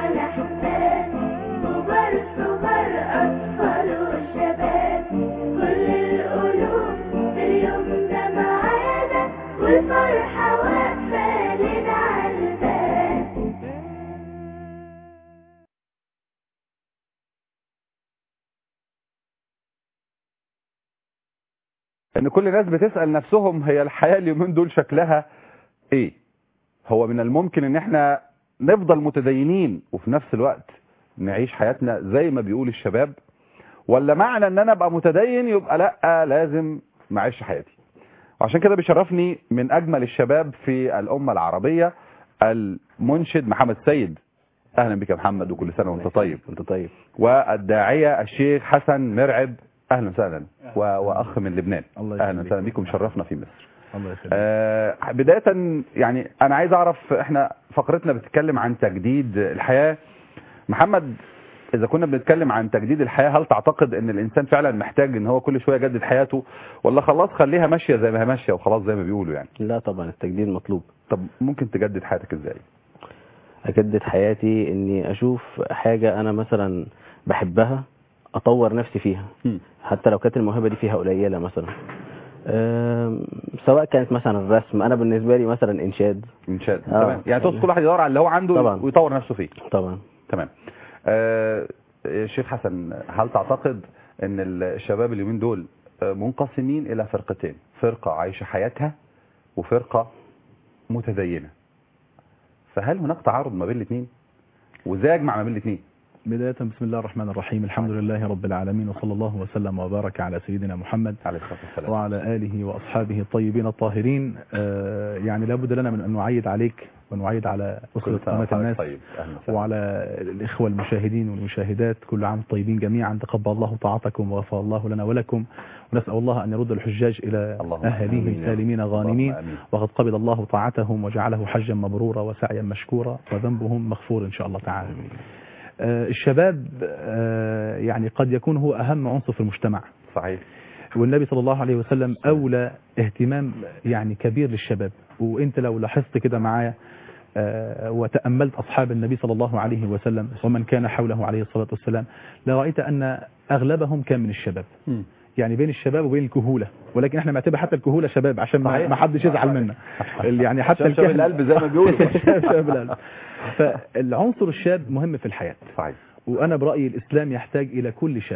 على حساب كبار صغار أطفال وشباب كل القلوب في اليوم ده معانا والفرحة واقفة لنا على الباب ان كل الناس بتسال نفسهم هي الحياه اليومين دول شكلها ايه هو من الممكن ان احنا نفضل متدينين وفي نفس الوقت نعيش حياتنا زي ما بيقول الشباب ولا معنى ان انا ابقى متدين يبقى لا لازم ما اعيش حياتي وعشان كده بيشرفني من اجمل الشباب في الامه العربيه المنشد محمد سيد اهلا بك يا محمد وكل سنه وانت طيب انت طيب والداعيه الشيخ حسن مرعب اهلا وسهلا و- واخ من لبنان الله اهلا يخليك. وسهلا بكم شرفنا في مصر الله يخليك آه، بدايه يعني انا عايز اعرف احنا فقرتنا بتتكلم عن تجديد الحياه محمد اذا كنا بنتكلم عن تجديد الحياه هل تعتقد ان الانسان فعلا محتاج ان هو كل شويه يجدد حياته ولا خلاص خليها ماشيه زي ما هي ماشيه وخلاص زي ما بيقولوا يعني لا طبعا التجديد مطلوب طب ممكن تجدد حياتك ازاي اجدد حياتي اني اشوف حاجه انا مثلا بحبها اطور نفسي فيها حتى لو كانت الموهبه دي فيها قليله مثلا أم، سواء كانت مثلا الرسم انا بالنسبه لي مثلا انشاد انشاد آه. تمام يعني تقصد كل واحد يدور على اللي هو عنده طبعا. ويطور نفسه فيه طبعا تمام آه، الشيخ حسن هل تعتقد ان الشباب اليومين دول آه، منقسمين الى فرقتين فرقة عايشة حياتها وفرقة متدينة فهل هناك تعارض ما بين الاثنين وازاي اجمع ما بين الاثنين بداية بسم الله الرحمن الرحيم الحمد لله رب العالمين وصلى الله وسلم وبارك على سيدنا محمد عليه الصلاة والسلام وعلى آله وأصحابه الطيبين الطاهرين آه، يعني لابد لنا من أن نعيد عليك ونعيد على أسرة كل سنة قناة وحضرتك الناس طيب اهلا وسهلا وعلى الإخوة المشاهدين والمشاهدات كل عام طيبين جميعا تقبل الله طاعتكم وغفر الله لنا ولكم ونسأل الله أن يرد الحجاج إلى اللهم أهليه آمين. سالمين غانمين اللهم آمين. وقد قبل الله طاعتهم وجعله حجا مبرورا وسعيا مشكورا وذنبهم مغفور إن شاء الله تعالى آه، الشباب آه، يعني قد يكون هو أهم عنصر في المجتمع صحيح والنبي صلى الله عليه وسلم أولى اهتمام يعني كبير للشباب وانت لو لاحظت كده معايا آه، وتأملت أصحاب النبي صلى الله عليه وسلم ومن كان حوله عليه الصلاة والسلام لرأيت أن أغلبهم كان من الشباب يعني بين الشباب وبين الكهولة ولكن احنا بنعتبر حتى الكهولة شباب عشان ما صحيح. ما حدش يزعل منا يعني حتى شباب الكهل- القلب زي ما بيقولوا. شباب شباب القلب فالعنصر الشاب مهم في الحياة صحيح وأنا برأيي الإسلام يحتاج إلى كل شاب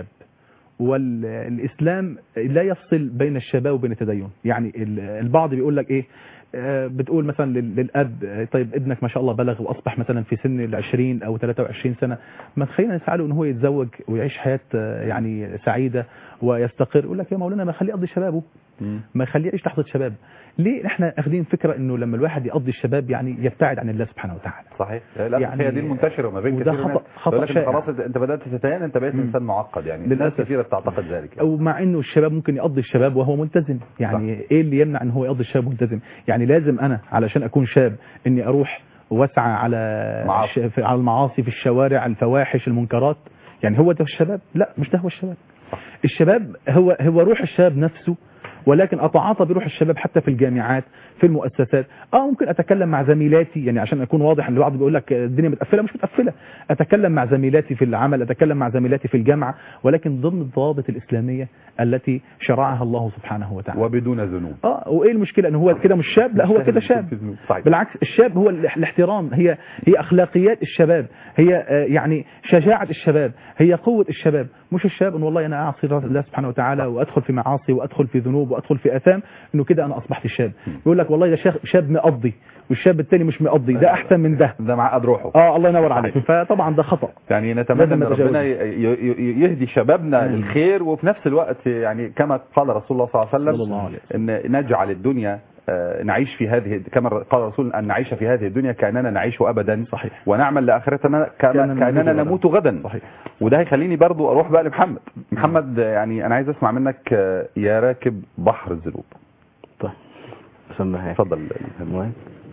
والإسلام لا يفصل بين الشباب وبين التدين يعني ال- البعض بيقول لك إيه آه، بتقول مثلا لل- للأب آه، طيب ابنك ما شاء الله بلغ وأصبح مثلا في سن العشرين أو 23 سنة ما تخلينا نسعى له إن هو يتزوج ويعيش حياة آه، يعني سعيدة ويستقر يقول لك يا مولانا ما خليه يقضي شبابه ما يخليه يعيش لحظة شباب ليه احنا اخذين فكرة انه لما الواحد يقضي الشباب يعني يبتعد عن الله سبحانه وتعالى صحيح للاسف يعني- هي دي المنتشره ما بين وده كثير من خطأ- الناس. خطأ يقول لك أنت شائع. خلاص انت بدات تتدين انت بقيت مم. انسان معقد يعني للأسف. ناس كثيره بتعتقد ذلك يعني. او مع انه الشباب ممكن يقضي الشباب وهو ملتزم يعني صح. ايه اللي يمنع ان هو يقضي الشباب ملتزم يعني لازم انا علشان اكون شاب اني اروح واسعى على معاصي. الش- في- على المعاصي في الشوارع الفواحش المنكرات يعني هو ده الشباب لا مش ده هو الشباب الشباب هو هو روح الشباب نفسه ولكن اتعاطى بروح الشباب حتى في الجامعات في المؤسسات اه ممكن اتكلم مع زميلاتي يعني عشان اكون واضح ان البعض بيقول لك الدنيا متقفله مش متقفله اتكلم مع زميلاتي في العمل اتكلم مع زميلاتي في الجامعه ولكن ضمن الضوابط الاسلاميه التي شرعها الله سبحانه وتعالى وبدون ذنوب اه وايه المشكله ان هو كده مش شاب لا هو كده شاب صحيح. بالعكس الشاب هو الاح- الاحترام هي هي اخلاقيات الشباب هي آه، يعني شجاعه الشباب هي قوه الشباب مش الشاب ان والله انا اعصي الله سبحانه وتعالى وادخل في معاصي وادخل في ذنوب وادخل في اثام انه كده انا اصبحت شاب يقول لك والله ده شاب- شاب مقضي والشاب التاني مش مقضي ده احسن من ده ده معقد روحه اه الله ينور عليك فطبعا ده خطا يعني نتمنى لازم ان نتجاوز. ربنا ي- ي- يهدي شبابنا للخير وفي نفس الوقت يعني كما قال رسول الله صلى الله عليه وسلم صلى الله عليه ان نجعل الدنيا آه، نعيش في هذه كما قال الرسول ان نعيش في هذه الدنيا كاننا نعيش ابدا صحيح ونعمل لاخرتنا كما كأننا كاننا نموت غداً. نموت غدا صحيح وده هيخليني برضو اروح بقى لمحمد محمد آه، يعني انا عايز اسمع منك آه، يا راكب بحر الذنوب طيب سمعها اتفضل المهم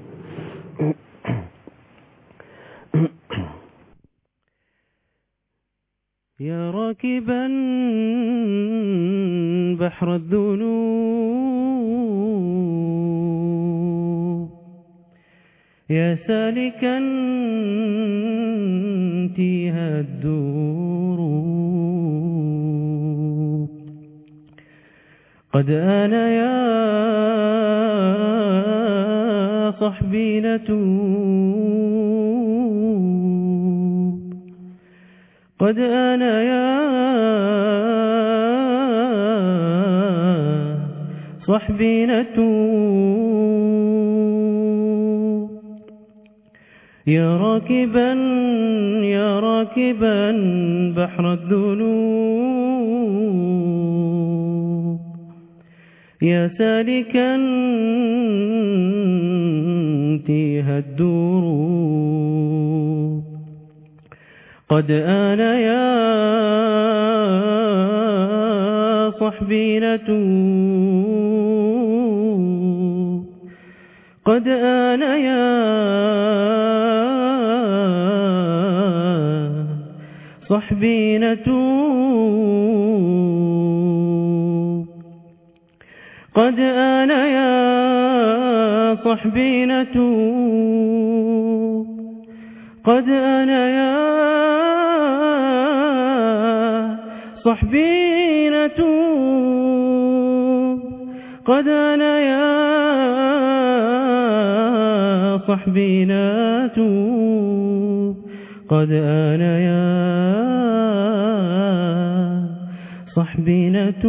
يا راكبا بحر الذنوب يا سالكا تيها الدروب قد آن يا صحبي نتوب قد آن يا صحبي نتوب يا راكبا يا راكبا بحر الذنوب يا سالكا تيها الدروب قد آن يا صحبي نتوب قد آن يا صحبي نتوب قد آن يا صحبي نتوب قد آن يا صحبي نتوب قد آن يا صحبي نتوب قد آن يا صحبي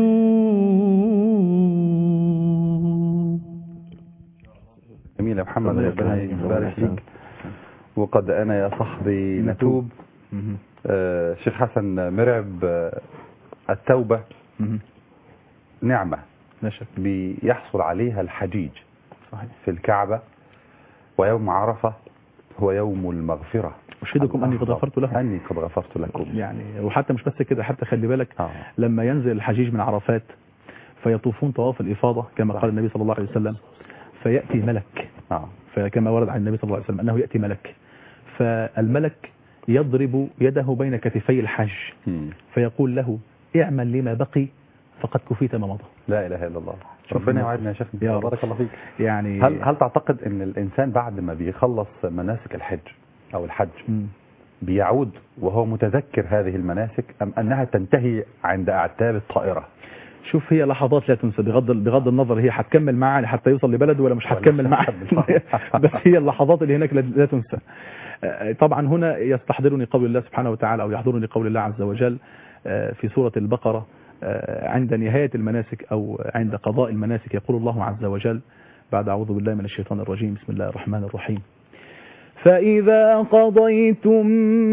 نتوب جميل يا محمد ربنا ربنا يكرمك. يبارك فيك وقد انا يا صاحبي نتوب مهم. آه، شيخ حسن مرعب آه، التوبة مهم. نعمة لا شك بيحصل عليها الحجيج صحيح في الكعبة ويوم عرفة هو يوم المغفرة أشهدكم أني قد غفرت لهم أني قد غفرت لكم يعني وحتى مش بس كده حتى خلي بالك آه. لما ينزل الحجيج من عرفات فيطوفون طواف الإفاضة كما صح. قال النبي صلى الله عليه وسلم فيأتي ملك آه. فكما ورد عن النبي صلى الله عليه وسلم أنه يأتي ملك فالملك يضرب يده بين كتفي الحج مم. فيقول له اعمل لما بقي فقد كفيت ما مضى لا إله إلا الله شوف ربنا النصر. يوعدنا يا شيخ يا رب. بارك الله فيك يعني هل هل تعتقد ان الانسان بعد ما بيخلص مناسك الحج او الحج مم. بيعود وهو متذكر هذه المناسك ام انها تنتهي عند اعتاب الطائره شوف هي لحظات لا تنسى بغض بغض النظر هي هتكمل معاه حتى يوصل لبلده ولا مش ولا هتكمل مش معاه هتكمل. بس هي اللحظات اللي هناك لا- لا تنسى آه، طبعا هنا يستحضرني قول الله سبحانه وتعالى او يحضرني قول الله عز وجل آه، في سورة البقرة آه، عند نهاية المناسك او عند قضاء المناسك يقول الله عز وجل بعد اعوذ بالله من الشيطان الرجيم بسم الله الرحمن الرحيم فإذا قضيتم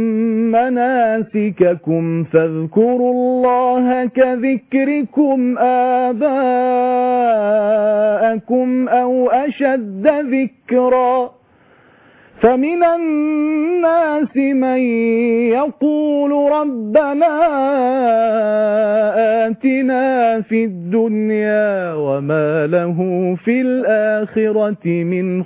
مناسككم فاذكروا الله كذكركم آباءكم أو أشد ذكرا فمن الناس من يقول ربنا آتنا في الدنيا وما له في الآخرة من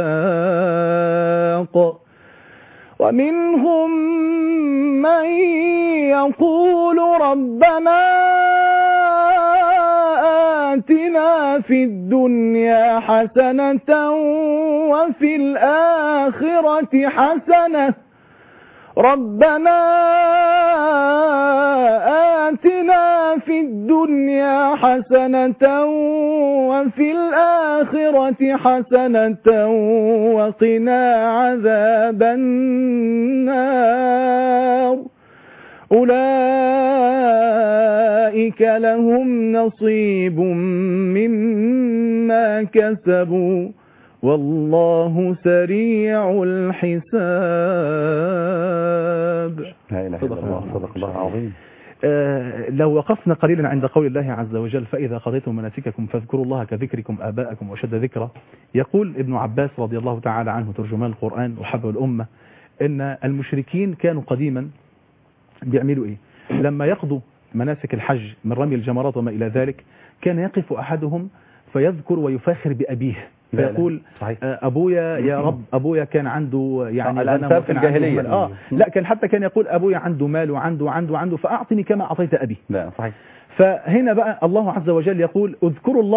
خلاق ومنهم من يقول ربنا آتنا في الدنيا حسنة وفي الآخرة حسنة ربنا آتنا في الدنيا حسنة وفي الآخرة حسنة وقنا عذاب النار أولئك لهم نصيب مما كسبوا والله سريع الحساب لا اله الا الله صدق الله العظيم آه، لو وقفنا قليلا عند قول الله عز وجل فإذا قضيتم مناسككم فاذكروا الله كذكركم آباءكم وشد ذكرى يقول ابن عباس رضي الله تعالى عنه ترجمان القرآن وحب الأمة إن المشركين كانوا قديما بيعملوا إيه لما يقضوا مناسك الحج من رمي الجمرات وما إلى ذلك كان يقف أحدهم فيذكر ويفاخر بأبيه لا، لا. فيقول صحيح آه، ابويا يا رب ابويا كان عنده يعني آه، غنم الأنساب في وكان عنده الجاهلية. مال. اه لا كان حتى كان يقول ابويا عنده مال وعنده وعنده وعنده فاعطني كما اعطيت ابي لا صحيح فهنا بقى الله عز وجل يقول اذكروا الله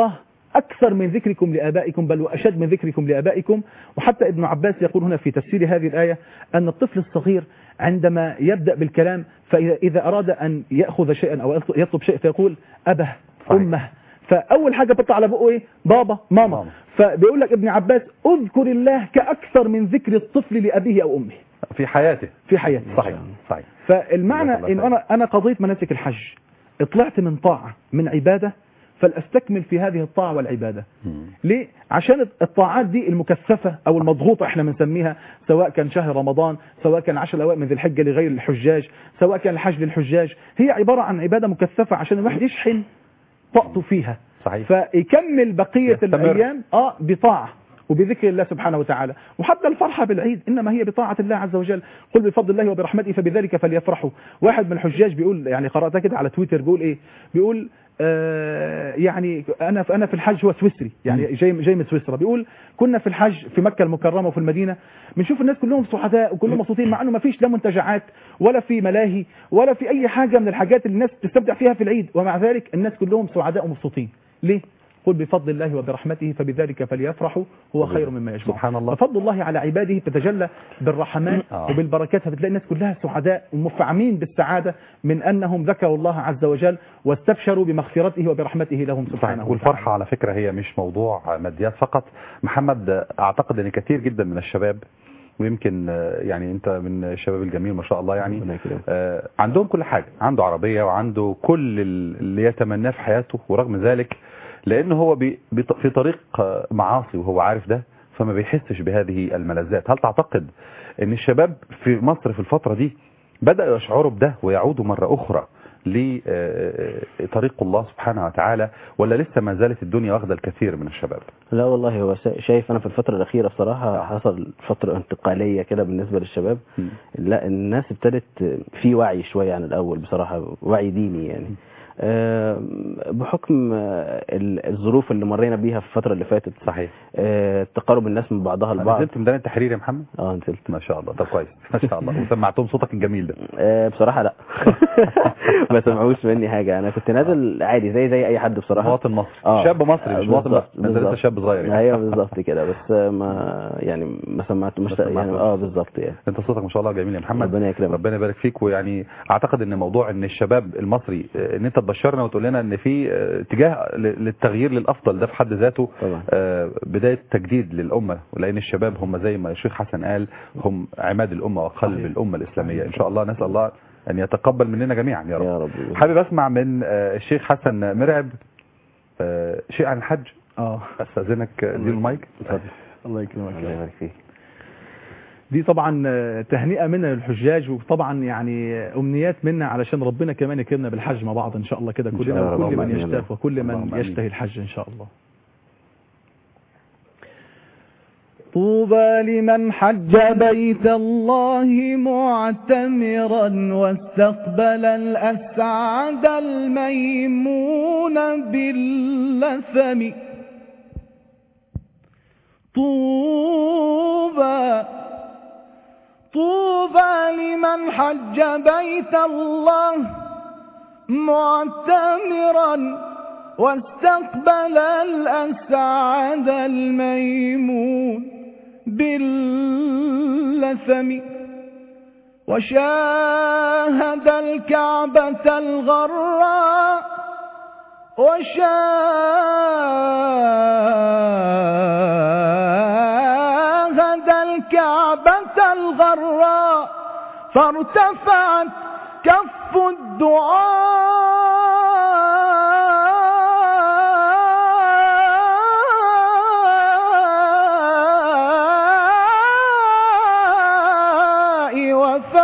أكثر من ذكركم لآبائكم بل وأشد من ذكركم لآبائكم وحتى ابن عباس يقول هنا في تفسير هذه الآية أن الطفل الصغير عندما يبدأ بالكلام فإذا إذا أراد أن يأخذ شيئا أو يطلب شيء فيقول أبه صحيح. أمه فأول حاجة بتطلع على بقه إيه بابا ماما ماما. فبيقول لك ابن عباس اذكر الله كأكثر من ذكر الطفل لأبيه أو أمه في حياته في حياته صحيح صحيح فالمعنى جزاك الله ان خير. انا انا قضيت مناسك الحج طلعت من طاعه من عباده فلاستكمل في هذه الطاعه والعباده مم. ليه عشان الطاعات دي المكثفه او المضغوطه احنا بنسميها سواء كان شهر رمضان سواء كان عشر الاوائل من ذي الحجه لغير الحجاج سواء كان الحج للحجاج هي عباره عن عباده مكثفه عشان الواحد يشحن طاقته فيها صحيح فيكمل بقية يستمر. الأيام آه بطاعة وبذكر الله سبحانه وتعالى وحتى الفرحة بالعيد إنما هي بطاعة الله عز وجل قل بفضل الله وبرحمته فبذلك فليفرحوا واحد من الحجاج بيقول يعني قرأتها كده على تويتر بيقول إيه بيقول آه يعني أنا أنا في الحج هو سويسري يعني جاي جاي من سويسرا بيقول كنا في الحج في مكة المكرمة وفي المدينة بنشوف الناس كلهم سعداء وكلهم مبسوطين مع انه ما فيش لا منتجعات ولا في ملاهي ولا في اي حاجة من الحاجات اللي الناس تستمتع فيها في العيد ومع ذلك الناس كلهم سعداء ومبسوطين ليه قل بفضل الله وبرحمته فبذلك فليفرحوا هو خير مما يجمعون سبحان الله. ففضل الله على عباده تتجلى بالرحمات آه. وبالبركات فبتلاقي الناس كلها سعداء ومفعمين بالسعادة من أنهم ذكروا الله عز وجل واستبشروا بمغفرته وبرحمته لهم سبحانه صحيح والفرحة على فكرة هي مش موضوع ماديات فقط محمد أعتقد أن كثير جدا من الشباب ويمكن آه، يعني أنت من الشباب الجميل ما شاء الله يعني ربنا يكرمك. آه، عندهم كل حاجة عنده عربية وعنده كل ال- اللي يتمناه في حياته ورغم ذلك لأنه هو بي- بي- في طريق آه، معاصي وهو عارف ده فما بيحسش بهذه الملذات هل تعتقد أن الشباب في مصر في الفترة دي بدأوا يشعروا بده ويعودوا مرة أخرى لطريق الله سبحانه وتعالى ولا لسه ما زالت الدنيا واخدة الكثير من الشباب لا والله هو شا- شايف انا في الفتره الاخيره بصراحه حصل فتره انتقاليه كده بالنسبه للشباب مم. لا الناس ابتدت في وعي شويه عن الاول بصراحه وعي ديني يعني آه، بحكم آه، ال- الظروف اللي مرينا بيها في الفتره اللي فاتت صحيح آه، تقارب الناس من بعضها البعض نزلت ميدان التحرير يا محمد اه نزلت ما شاء الله طب كويس ما شاء الله وسمعتهم صوتك الجميل ده آه، بصراحه لا ما سمعوش مني حاجه انا كنت نازل عادي زي زي اي حد بصراحه مواطن مصري آه. شاب مصري مش مواطن بالظبط، مصري انت لسه بالظبط. شاب صغير يعني. ايوه بالظبط كده بس ما يعني ما سمعت مش ما سمعتوش. يعني اه بالظبط يعني انت صوتك ما شاء الله جميل يا محمد ربنا يكرمك. ربنا يبارك فيك ويعني اعتقد ان موضوع ان الشباب المصري اه، ان انت تبشرنا وتقول لنا ان في اه، اتجاه ل- للتغيير للافضل ده في حد ذاته طبعا. اه، بدايه تجديد للامه ولان الشباب هم زي ما الشيخ حسن قال هم عماد الامه وقلب الامه الاسلاميه ان شاء الله نسال الله ان يتقبل مننا جميعا يا رب يا رب حابب اسمع من اه، الشيخ حسن مرعب اه، شيء عن الحج اه استاذنك اه، اديله المايك الله يكرمك الله يبارك فيك دي طبعا آه، تهنئة منا للحجاج وطبعا يعني أمنيات منا علشان ربنا كمان يكرمنا بالحج مع بعض إن شاء الله كده شاء كلنا الله. وكل اللهم من آمين. يشتاق وكل اللهم من آمين. يشتهي الحج إن شاء الله طوبى لمن حج بيت الله معتمرا واستقبل الأسعد الميمون باللثم طوبى طوبى لمن حج بيت الله معتمرا واستقبل الأسعد الميمون باللثم وشاهد الكعبة الغراء وشاهد الكعبة الغراء فارتفعت كف الدعاء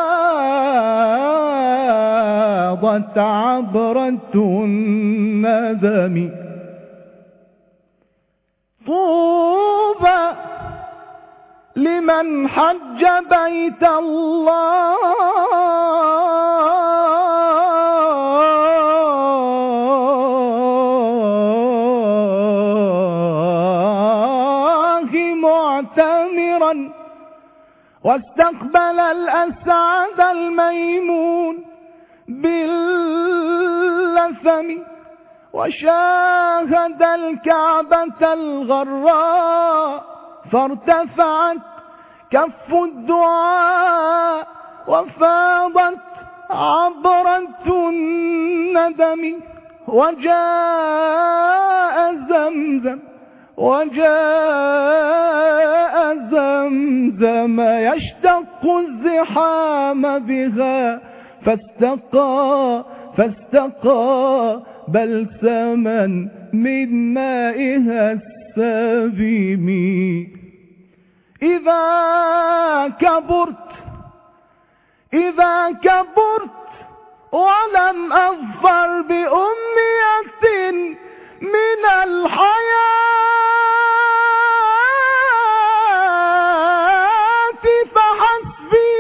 وفاضت عبرة الندم طوبى لمن حج بيت الله معتمرا واستقبل الأسعد الميمون باللثم وشاهد الكعبة الغراء فارتفعت كف الدعاء وفاضت عبرة الندم وجاء زمزم وجاء زمزم يشتق الزحام بها فاستقى فاستقى بلسما من مائها السبيم إذا كبرت إذا كبرت ولم أظفر بأمنية من الحياة فحسبي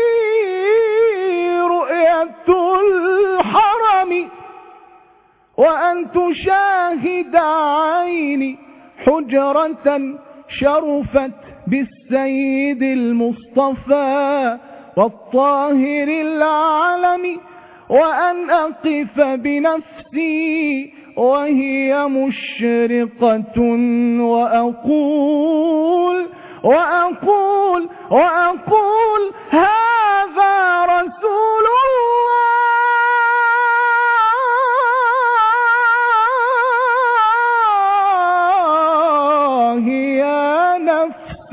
رؤية الحرم وأن تشاهد عيني حجرة شرفت بالسيد المصطفى والطاهر العالم وأن أقف بنفسي وهي مشرقة وأقول وأقول وأقول هذا رسول الله يا نفس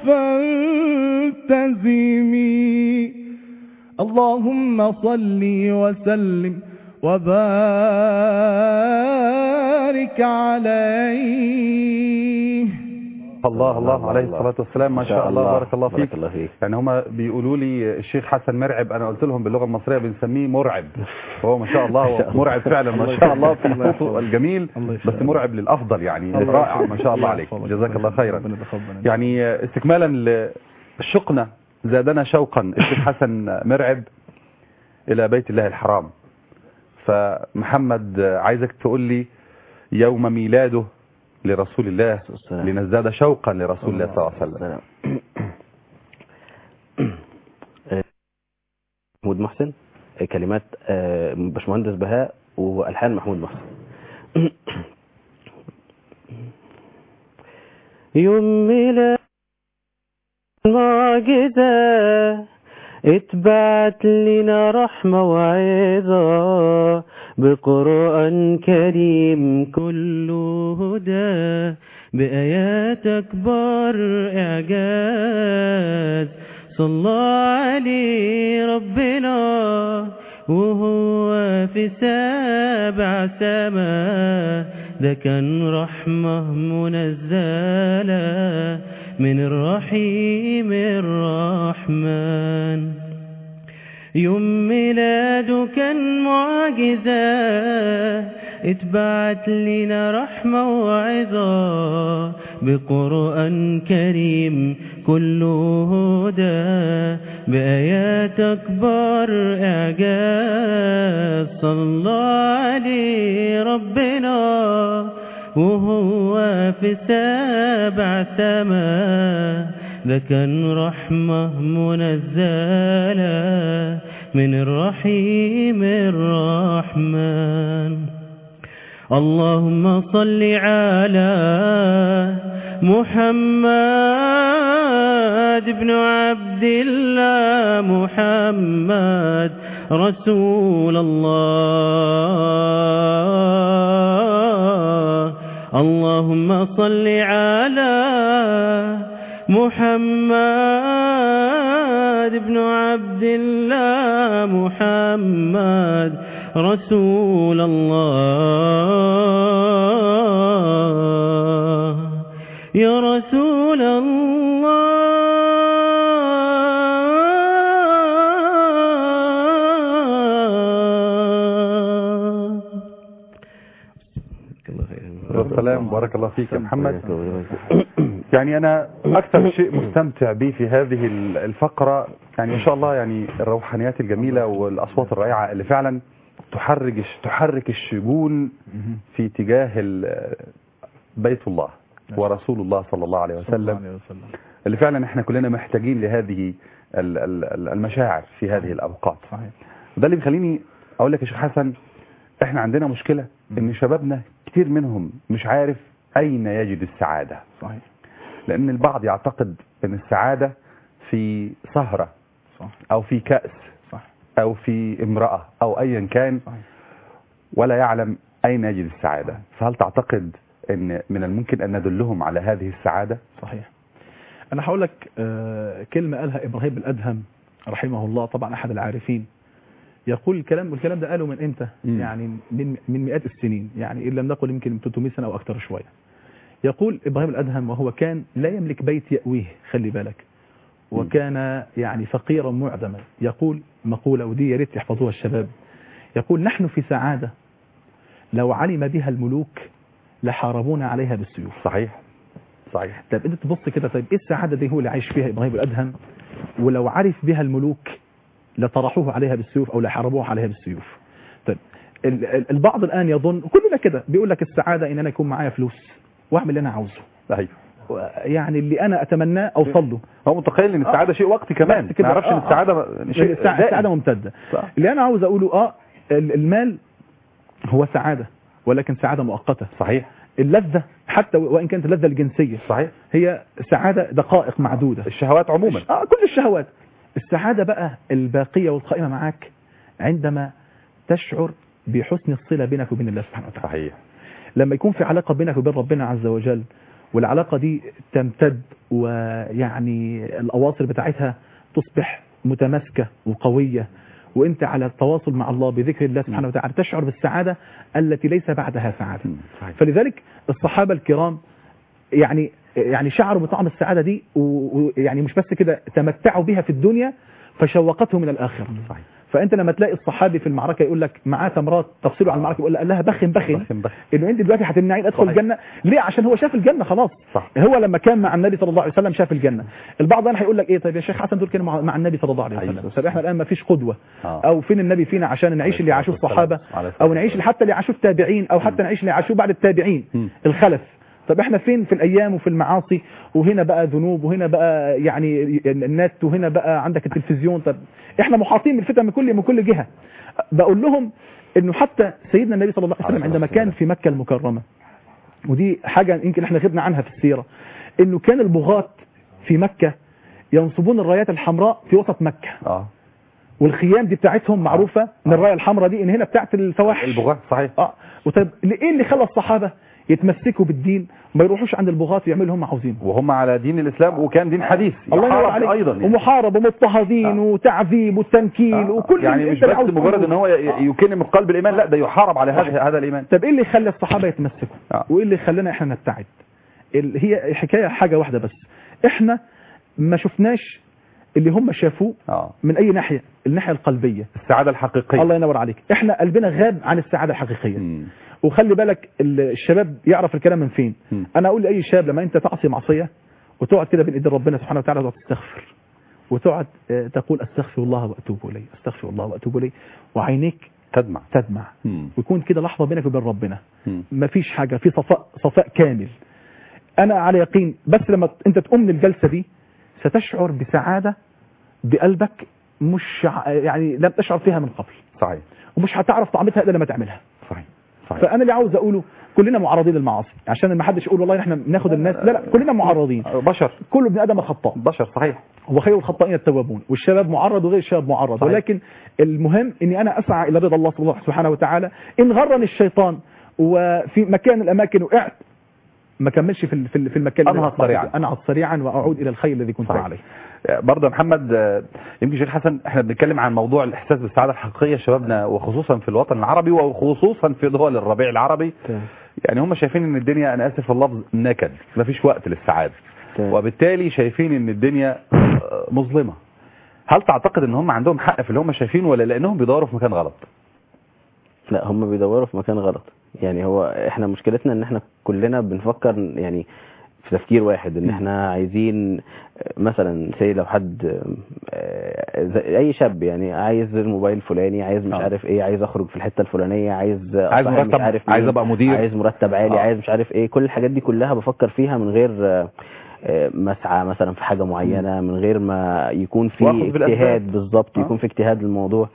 فالتزمي اللهم صل وسلم وبارك عليه الله الله عليه الله. الصلاة والسلام ما شاء الله بارك الله فيك بارك الله فيك يعني هما بيقولوا لي الشيخ حسن مرعب انا قلت لهم باللغه المصريه بنسميه مرعب وهو ما شاء الله هو مرعب فعلا ما شاء الله في صوته الجميل الله بس يخليك. مرعب للافضل يعني الله رائع يخليك. ما شاء الله عليك يحفظك. جزاك الله خيرا ربنا يتقبل. يعني استكمالا للشقنا زادنا شوقا الشيخ حسن مرعب الى بيت الله الحرام فمحمد عايزك تقول لي يوم ميلاده لرسول الله والسلام. لنزداد شوقا لرسول الله صلى الله عليه وسلم محمود محسن كلمات آه، باشمهندس بهاء والحان محمود محسن يوم ميلاد المعجزة اتبعت لنا رحمة وعظة بقرآن كريم كله هدى بآيات أكبر إعجاز صلى عليه ربنا وهو في سابع سما ده كان رحمة منزلة من الرحيم الرحمن يوم ميلاده كان معجزة اتبعت لنا رحمة وعظة بقرآن كريم كله هدى بآيات أكبر إعجاز صلى عليه ربنا وهو في سابع سما ده كان رحمة منزلة من الرحيم الرحمن اللهم صل على محمد بن عبد الله محمد رسول الله اللهم صل على محمد بن عبد الله محمد رسول الله يا رسول الله والسلام بارك الله فيك يا محمد يعني انا اكثر شيء مستمتع به في هذه ال- الفقرة يعني ان شاء الله يعني الروحانيات الجميلة والاصوات الرائعة اللي فعلا تحرك تحرك الشجون في تجاه ال- بيت الله ورسول الله صلى الله عليه صلى الله وسلم عليه وسلم اللي فعلا احنا كلنا محتاجين لهذه ال- ال- ال- المشاعر في هذه الاوقات صحيح ده اللي بيخليني اقول لك يا شيخ حسن احنا عندنا مشكله ان شبابنا كتير منهم مش عارف اين يجد السعاده صحيح لان البعض يعتقد ان السعاده في سهره صح او في كاس صح او في امراه او ايا كان صحيح ولا يعلم اين يجد السعاده فهل تعتقد ان من الممكن ان ندلهم على هذه السعاده صحيح انا هقول لك آه، كلمه قالها ابراهيم الادهم رحمه الله طبعا احد العارفين يقول الكلام والكلام ده قاله من امتى مم. يعني من من مئات السنين يعني ان لم نقل يمكن من 300 سنه او اكثر شويه يقول ابراهيم الادهم وهو كان لا يملك بيت ياويه خلي بالك وكان يعني فقيرا معدما يقول مقوله ودي يا ريت يحفظوها الشباب يقول نحن في سعاده لو علم بها الملوك لحاربونا عليها بالسيوف صحيح صحيح طب انت تبص كده طيب ايه السعاده دي هو اللي عايش فيها ابراهيم الادهم ولو عرف بها الملوك لطرحوه عليها بالسيوف او لحاربوه عليها بالسيوف طيب ال- ال- البعض الان يظن كلنا كده بيقول لك السعاده ان انا يكون معايا فلوس واعمل اللي انا عاوزه ايوه و- يعني اللي انا اتمناه اوصل له هو متخيل ان السعاده شيء وقتي كمان بس كده. ما يعرفش ان آه، آه. السعاده شيء السع- دائم. السعاده ممتده صح. اللي انا عاوز اقوله اه ال- المال هو سعاده ولكن سعاده مؤقته صحيح اللذه حتى وان كانت اللذه الجنسيه صحيح هي سعاده دقائق معدوده الشهوات عموما اه كل الشهوات السعادة بقى الباقية والقائمة معاك عندما تشعر بحسن الصلة بينك وبين الله سبحانه وتعالى صحيح لما يكون في علاقة بينك وبين ربنا عز وجل والعلاقة دي تمتد ويعني الأواصر بتاعتها تصبح متماسكة وقوية وانت على التواصل مع الله بذكر الله سبحانه وتعالى تشعر بالسعادة التي ليس بعدها سعادة مم. صحيح فلذلك الصحابة الكرام يعني يعني شعروا بطعم السعادة دي و- ويعني مش بس كده تمتعوا بها في الدنيا فشوقتهم إلى الآخرة صحيح فأنت لما تلاقي الصحابي في المعركة يقول لك معاه تمرات تفصيله على المعركة يقول لها بخن بخن بخن بخن. انه انت دلوقتي هتمنعيني ادخل صحيح. الجنه ليه عشان هو شاف الجنه خلاص صح. هو لما كان مع النبي صلى الله عليه وسلم شاف الجنه البعض انا هيقول لك ايه طيب يا شيخ حسن دول كانوا مع- مع النبي صلى الله عليه أيوة. وسلم طب احنا الان ما فيش قدوه آه. او فين النبي فينا عشان نعيش اللي عاشوه والسلام. الصحابه عليه الصلاة او نعيش حتى اللي عاشوه التابعين او حتى نعيش اللي عاشوه بعد التابعين مم. الخلف طب احنا فين في الايام وفي المعاصي وهنا بقى ذنوب وهنا بقى يعني النت وهنا بقى عندك التلفزيون طب احنا محاطين بالفتن من كل من كل جهه بقول لهم انه حتى سيدنا النبي صلى الله عليه وسلم عليه عندما الصلاة كان في مكه المكرمه ودي حاجه يمكن احنا غبنا عنها في السيره انه كان البغاة في مكه ينصبون الرايات الحمراء في وسط مكه اه والخيام دي بتاعتهم معروفه ان الرايه الحمراء دي ان هنا بتاعت الفواحش البغاة صحيح اه وطيب ايه اللي خلى الصحابه يتمسكوا بالدين ما يروحوش عند البغاة ويعملوا اللي هم عاوزينه وهم على دين الاسلام وكان دين حديث الله ينور يحارب عليك ايضا يعني. ومحارب ومضطهدين آه. وتعذيب وتنكيل آه. وكل يعني اللي مش انت اللي بس عاوز مجرد تقوله. ان هو ي- آه. يكن من قلب الايمان لا ده يحارب على صحيح. هذا هذا الايمان طب ايه اللي خلى الصحابه يتمسكوا آه. وايه اللي خلانا احنا نبتعد ال- هي الحكايه حاجه واحده بس احنا ما شفناش اللي هم شافوه اه من اي ناحيه الناحيه القلبيه السعاده الحقيقيه الله ينور عليك احنا قلبنا غاب عن السعاده الحقيقيه مم. وخلي بالك ال- الشباب يعرف الكلام من فين مم. انا اقول لاي شاب لما انت تعصي معصيه وتقعد كده بين ايدين ربنا سبحانه وتعالى وتقعد تستغفر وتقعد آه، تقول استغفر الله واتوب اليه استغفر الله واتوب اليه وعينيك تدمع تدمع مم. ويكون كده لحظه بينك وبين ربنا مم. مفيش حاجه في صفاء صفاء كامل انا على يقين بس لما انت تقوم من الجلسه دي ستشعر بسعاده بقلبك مش ع- يعني لم تشعر فيها من قبل صحيح ومش هتعرف طعمتها الا لما تعملها صحيح صحيح فانا اللي عاوز اقوله كلنا معرضين للمعاصي عشان ما حدش يقول والله احنا بناخد الناس لا لا كلنا معرضين بشر كل ابن ادم خطاء بشر صحيح وخير الخطائين التوابون والشباب معرض وغير الشباب معرض صحيح. ولكن المهم اني انا اسعى الى رضا الله سبحانه وتعالى ان غرني الشيطان وفي مكان من الاماكن وقعت ما كملش في ال- في ال- في المكان اللي أنهض وقعت فيه. سريعاً. انهض سريعا واعود الى الخير الذي كنت صحيح. عليه برضه يا محمد آه، يمكن شيخ حسن احنا بنتكلم عن موضوع الاحساس بالسعاده الحقيقيه شبابنا وخصوصا في الوطن العربي وخصوصا في دول الربيع العربي تمام. يعني هم شايفين ان الدنيا انا اسف في اللفظ نكد مفيش وقت للسعاده تمام. وبالتالي شايفين ان الدنيا آه، مظلمه هل تعتقد ان هم عندهم حق في اللي هم شايفينه ولا لانهم بيدوروا في مكان غلط لا هم بيدوروا في مكان غلط يعني هو احنا مشكلتنا ان احنا كلنا بنفكر يعني في تفكير واحد ان احنا عايزين آه، مثلا سي لو حد آه، زي اي شاب يعني عايز الموبايل الفلاني عايز مش آه. عارف ايه عايز اخرج في الحته الفلانيه عايز عايز أصاحب مرتب، مش عارف عايز مين، أبقى مدير. عايز مرتب عالي آه. عايز مش عارف ايه كل الحاجات دي كلها بفكر فيها من غير آه، آه، مسعى مثلا في حاجه معينه من غير ما يكون في وآخذ بالأسباب. اجتهاد بالظبط آه. يكون في اجتهاد للموضوع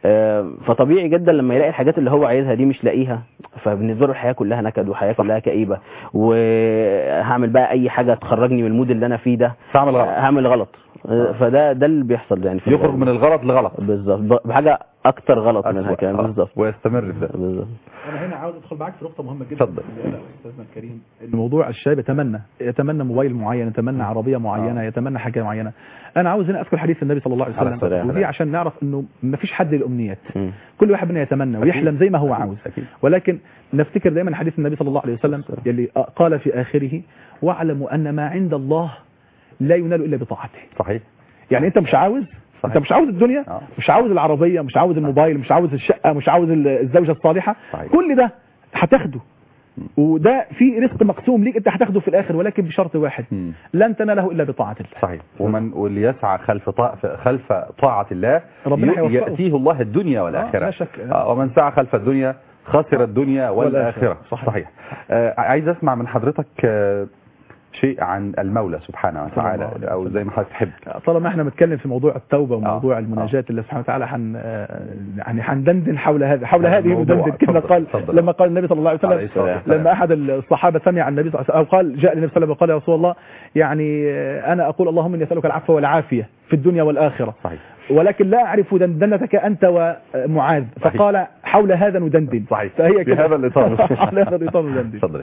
آه، فطبيعي جدا لما يلاقي الحاجات اللي هو عايزها دي مش لاقيها فبالنسبه له الحياه كلها نكد وحياه كلها كئيبه وهعمل بقى اي حاجه تخرجني من المود اللي انا فيه ده تعمل غلط هعمل غلط آه، فده ده اللي بيحصل يعني في يخرج الغالب. من الغلط لغلط بالظبط ب- بحاجه اكتر غلط منها أسوأ. كمان آه. بالظبط ويستمر في ده بالظبط انا هنا عاوز ادخل معاك في نقطه مهمه جدا اتفضل. يا استاذنا الكريم ان موضوع الشاب يتمنى يتمنى موبايل معين يتمنى عربيه معينه آه. يتمنى حاجه معينه انا عاوز هنا اذكر حديث النبي صلى الله عليه عليه وسلم الصلاة ودي والسلام. عشان نعرف انه ما فيش حد للامنيات مم. كل واحد منا يتمنى ويحلم زي ما هو عاوز أكيد. ولكن نفتكر دايما حديث النبي صلى الله عليه وسلم يلي قال في اخره واعلموا ان ما عند الله لا ينال الا بطاعته صحيح يعني انت مش عاوز صحيح. انت مش عاوز الدنيا آه. مش عاوز العربيه مش عاوز الموبايل مش عاوز الشقه مش عاوز ال- الزوجه الصالحه صحيح. كل ده هتاخده وده في رزق مقسوم ليك انت هتاخده في الاخر ولكن بشرط واحد مم. لن تناله الا بطاعه الله صحيح ومن واللي يسعى خلف طاعة خلف طاعة الله ربنا ي- هيوفقه. يأتيه الله الدنيا والآخرة لا شك. آه، ومن سعى خلف الدنيا خسر الدنيا والآخرة والآخرة. صحيح. صحيح آه، عايز أسمع من حضرتك آه، شيء عن المولى سبحانه وتعالى الله عليه أو زي ما حضرتك تحب طالما احنا بنتكلم في موضوع التوبه وموضوع آه. المناجاه لله سبحانه وتعالى حن آه، يعني هندندن حول هذا حول هذا هذه الموضوع. ندندن كما اتفضل، قال اتفضل. لما قال النبي صلى الله عليه عليه وسلم الصلاة والسلام. لما احد الصحابه سمع النبي صلى الله عليه وسلم او قال جاء النبي صلى الله عليه وسلم وقال يا رسول الله يعني آه، انا اقول اللهم اني اسالك العفو والعافيه في الدنيا والاخره صحيح ولكن لا اعرف دندنتك انت ومعاذ صحيح. فقال حول هذا ندندن صحيح فهي في كده هذا الإطار على هذا الاطار ندندن اتفضل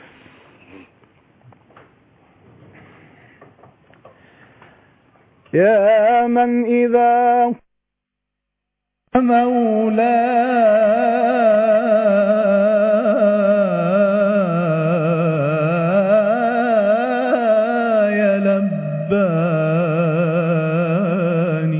يا من إذا مولاي لباني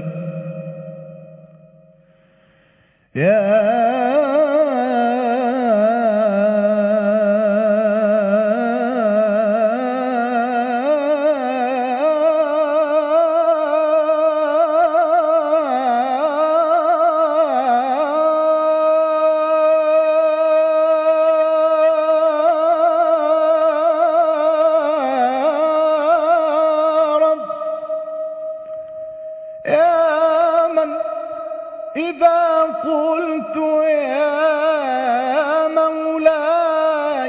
يا رب يا من إذا قلت يا مولاي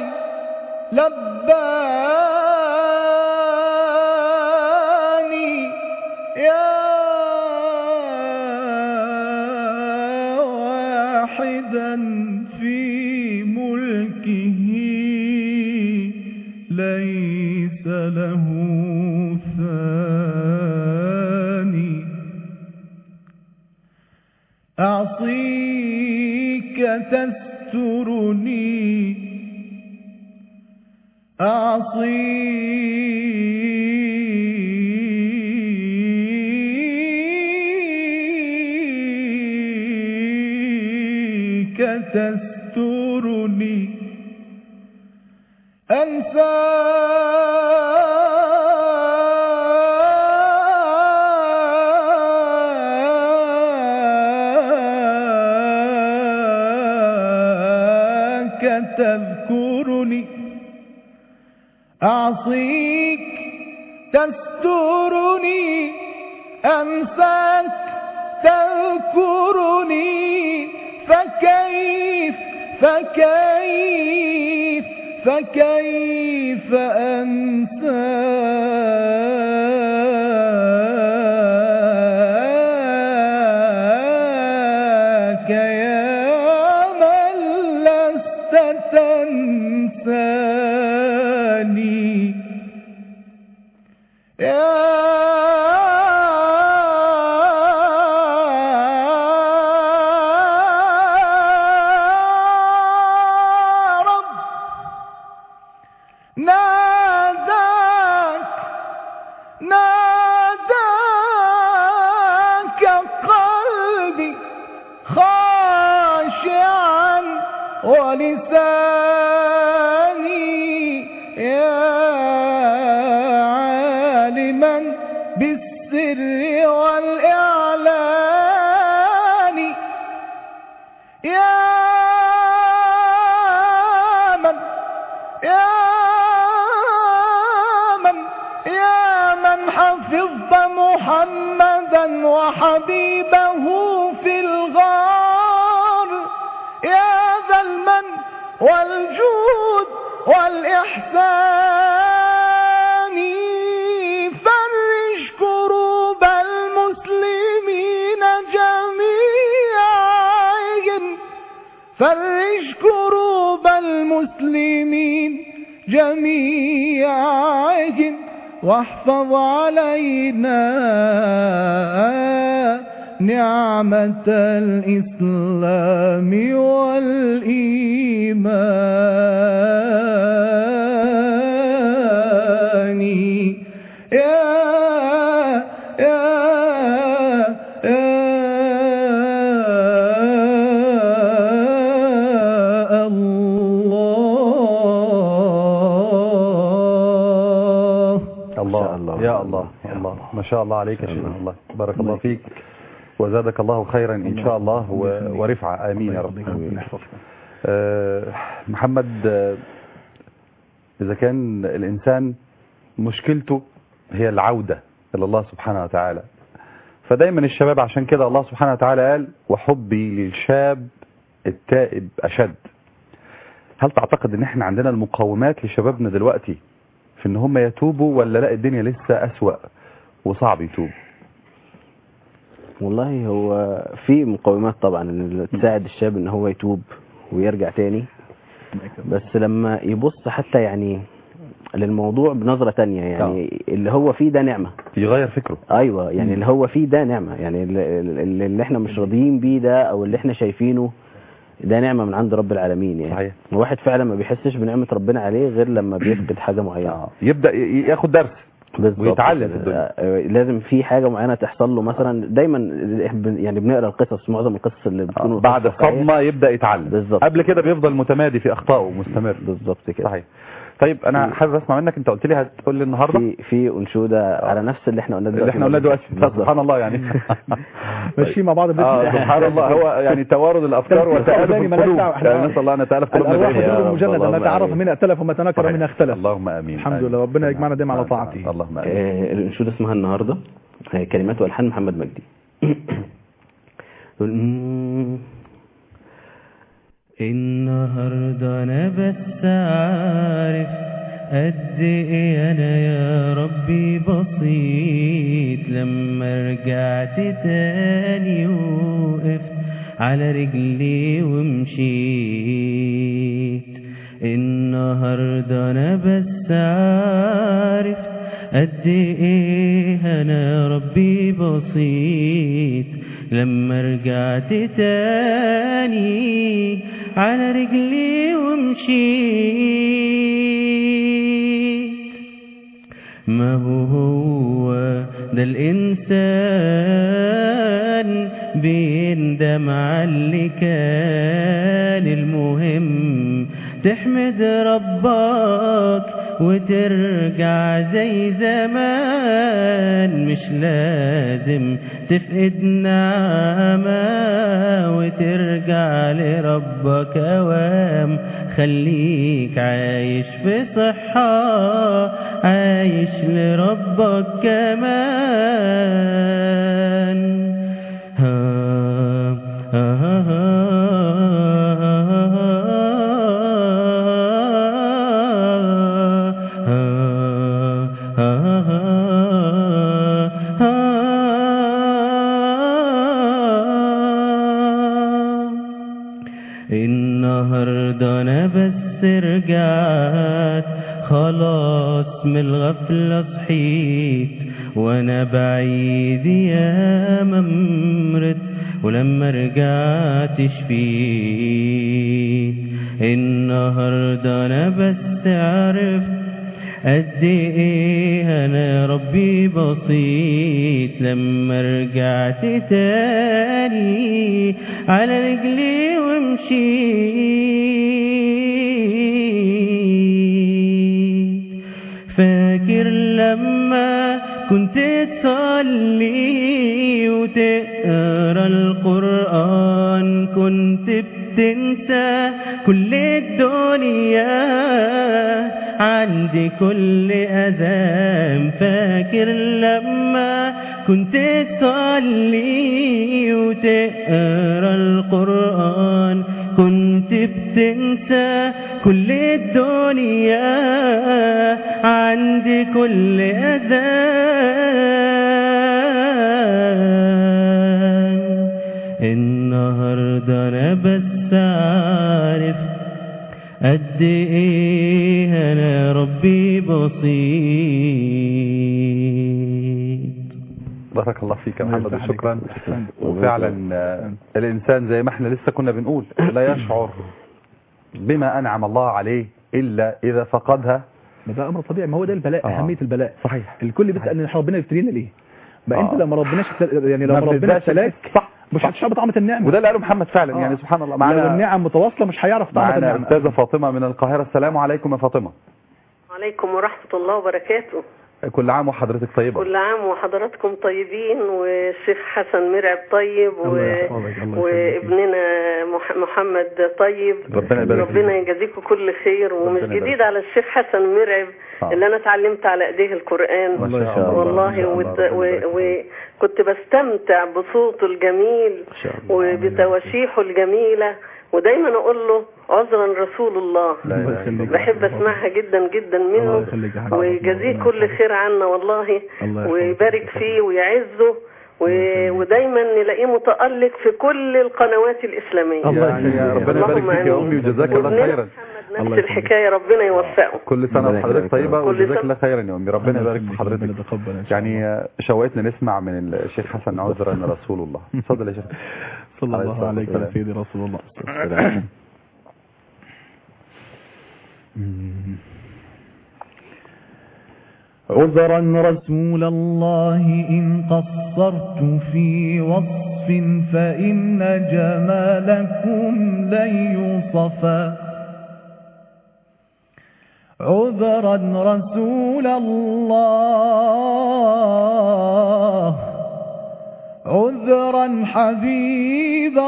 لباني يا واحدا في ملكه ليس له ثاني أعصيك تسترني أعصيك تسترني أنساك تذكرني أعصيك تسترني أنساك تذكرني فكيف فكيف فكيف أنساك يا من لست تنساني يا رب ناداك ناداك قلبي خاشعا ولساني يا عالما بالسر والإعلان يا من يا من يا من حفظت محمدا وحبيبه في الغار والجود والإحسان فرج كروب المسلمين جميعا فرج كروب المسلمين جميعا واحفظ علينا نعمة الإسلام والإيمان يا يا يا الله الله الله. يا الله يا الله الله. ما شاء الله عليك يا شاء شيخ الله. الله بارك الله فيك وزادك الله خيرا ان شاء الله و- ورفعه امين يا رب ربنا يحفظك آه، محمد آه، إذا كان الإنسان مشكلته هي العودة إلى الله سبحانه وتعالى فدايما الشباب عشان كده الله سبحانه وتعالى قال وحبي للشاب التائب أشد هل تعتقد ان احنا عندنا المقومات لشبابنا دلوقتي في ان هم يتوبوا ولا لا الدنيا لسه أسوأ وصعب يتوب والله هو في مقومات طبعا ان تساعد الشاب ان هو يتوب ويرجع تاني بس لما يبص حتى يعني للموضوع بنظرة تانية يعني اللي هو فيه ده نعمة يغير فكره ايوه يعني اللي هو فيه ده نعمة يعني اللي, اللي اللي احنا مش راضيين بيه ده او اللي احنا شايفينه ده نعمة من عند رب العالمين يعني صحيح. الواحد فعلا ما بيحسش بنعمة ربنا عليه غير لما بيفقد حاجة معينة آه. يبدأ ي- ياخد درس بالظبط ويتعلم كده. في الدنيا. آه، لازم في حاجه معينه تحصل له مثلا دايما بن- يعني بنقرا القصص معظم القصص اللي بتكون آه. بعد قصص واقعية. الصدمة يبدأ يتعلم بالظبط. قبل كده بيفضل متمادي في أخطائه مستمر بالظبط كده صحيح طيب انا حابب اسمع منك انت قلت لي هتقول لي النهارده في في انشوده على نفس اللي احنا قلناه دلوقتي اللي احنا قلناه دلوقتي بالظبط. سبحان الله يعني ماشيين مع بعض بإذن اه الله. سبحان الله هو يعني توارد الافكار وتآلف يعني مالناش القلوب دعوة، إحنا- يعني نسال الله ان يتالف قلوبنا الأرواح جميعا. يا حدود رب، مجندة ما اللهم تعرف آمين. منها ائتلف وما تناكر صحيح. منها اختلف اللهم امين الحمد آمين. لله، ربنا يجمعنا دايما على طاعته. اللهم امين آه، الانشوده اسمها النهارده آه، كلمات والحان محمد مجدي يقول، "مم، النهارده انا بس عارف قد ايه انا يا ربي بسيط لما رجعت تاني وقفت على رجلي ومشيت النهارده انا بس عارف قد ايه انا يا ربي بسيط لما رجعت تاني على رجلي ومشيت ما هو هو ده الإنسان بيندم على اللي كان المهم تحمد ربك وترجع زي زمان مش لازم تفقد نعمة وترجع لربك أوام خليك عايش في صحة عايش لربك كمان ها ها ها النهارده انا بس رجعت خلاص من الغفلة صحيت وانا بعيد يا ممرت ولما رجعت شفيت النهارده انا بس عرفت قد ايه انا يا ربي بسيط لما رجعت تاني على رجلي ومشيت فاكر لما كنت تصلي وتقرا القرآن كنت بتنسى كل الدنيا عندي كل أذان فاكر لما كنت تصلي وتقرا القرآن كنت بتنسى تنسى كل الدنيا عندي كل أذان النهاردة أنا بس عارف قد إيه أنا ربي بسيط بارك الله فيك يا محمد يفتح وشكرا عليك. شكراً. وفعلا آه، الانسان زي ما احنا لسه كنا بنقول لا يشعر بما انعم الله عليه الا اذا فقدها ما ده امر طبيعي ما هو ده البلاء آه. اهميه البلاء صحيح الكل بيسال ان ربنا يبتلينا ليه بقى انت آه. لما ربنا شت... يعني لما ما ربنا بتبدأش ابتلاك صح مش هتشعر بطعمه النعمه وده اللي قاله محمد فعلا آه. يعني سبحان الله لو معانا النعم متواصله مش هيعرف طعمه معانا النعمه استاذه فاطمه من القاهره السلام عليكم يا فاطمه عليكم ورحمة الله وبركاته كل عام وحضرتك طيبه كل عام وحضراتكم طيبين والشيخ حسن مرعب طيب و... الله يحفظك، الله وابننا مح... محمد طيب ربنا يبارك فيك. ربنا يجازيكم كل خير ومش ربنا يبارك جديد على الشيخ حسن مرعب آه. اللي انا اتعلمت على ايديه القرآن ما شاء الله. ما والله شاء وت... الله. و... وكنت بستمتع بصوته الجميل شاء الله. وبتواشيحه الجميلة ودايما اقول له عذرا رسول الله لا إله إلا الله. بحب اسمعها جدا جدا الله منه يخليك يا حبيبي. ويجازيه كل خير عنا والله الله يحفظك. ويبارك فيه ويعزه و- ودايما نلاقيه متألق في كل القنوات الإسلامية الله يعني يا يخليك. ربنا يبارك اللهم فيك يا آمين. امي وجزاك الله وابننا خيرا محمد الله نفس يخليك. الحكاية ربنا يوفقه كل سنه ربنا وحضرتك يكرمك يا طيبه رب. كل وجزاك سنة. الله خيرا يا امي ربنا يبارك في ربنا حضرتك يتقبل إن شاء الله. يعني آه، شوقتنا نسمع من الشيخ حسن عذرا رسول الله اتفضل يا شيخ صلى عليه الله الصلاة عليك يا والسلام. سيدي رسول الله عذرا رسول الله إن قصرت في وصف فإن جمالكم لن يوصفا عذرا رسول الله عذرا حبيب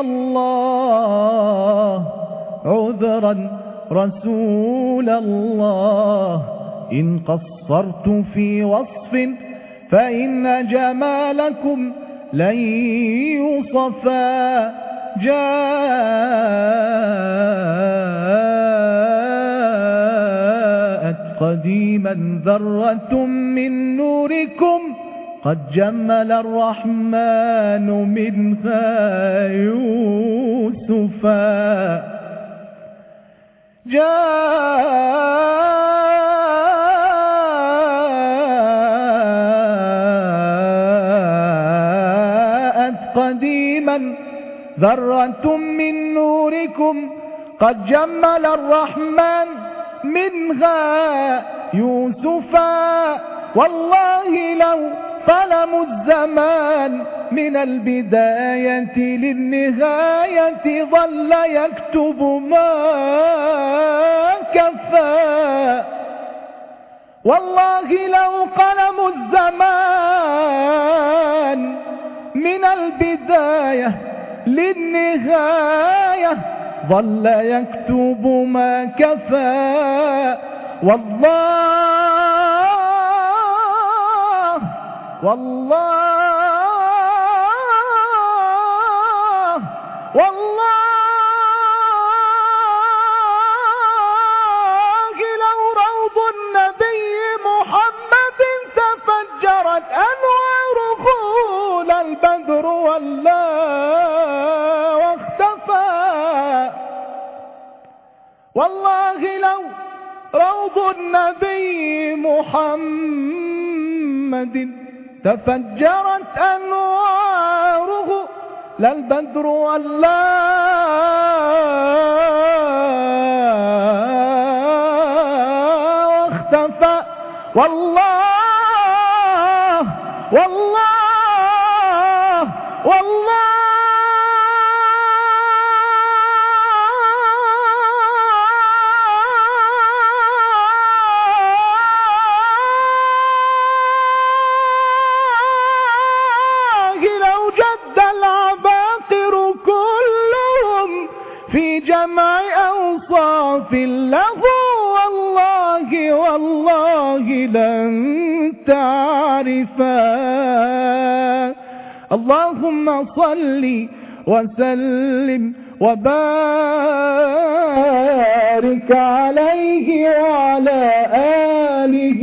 الله عذرا رسول الله إن قصرت في وصف فإن جمالكم لن يوصفا جاءت قديما ذرة من نوركم قد جمل الرحمن منها يوسفا جاءت قديما ذرة من نوركم قد جمل الرحمن منها يوسفا والله لو ظلموا الزمان من البداية للنهاية ظل يكتب ما كفى والله لو قلموا الزمان من البداية للنهاية ظل يكتب ما كفى والله والله والله لو روض النبي محمد تفجرت أنواره للبدر ولا واختفى والله لو روض النبي محمد تفجرت أنواره لا البدر ولا واختفى والله والله والله لو جد العباقر كلهم في جمع أوصاف له والله والله لن تعرفا اللهم صل وسلم وبارك عليه وعلى آله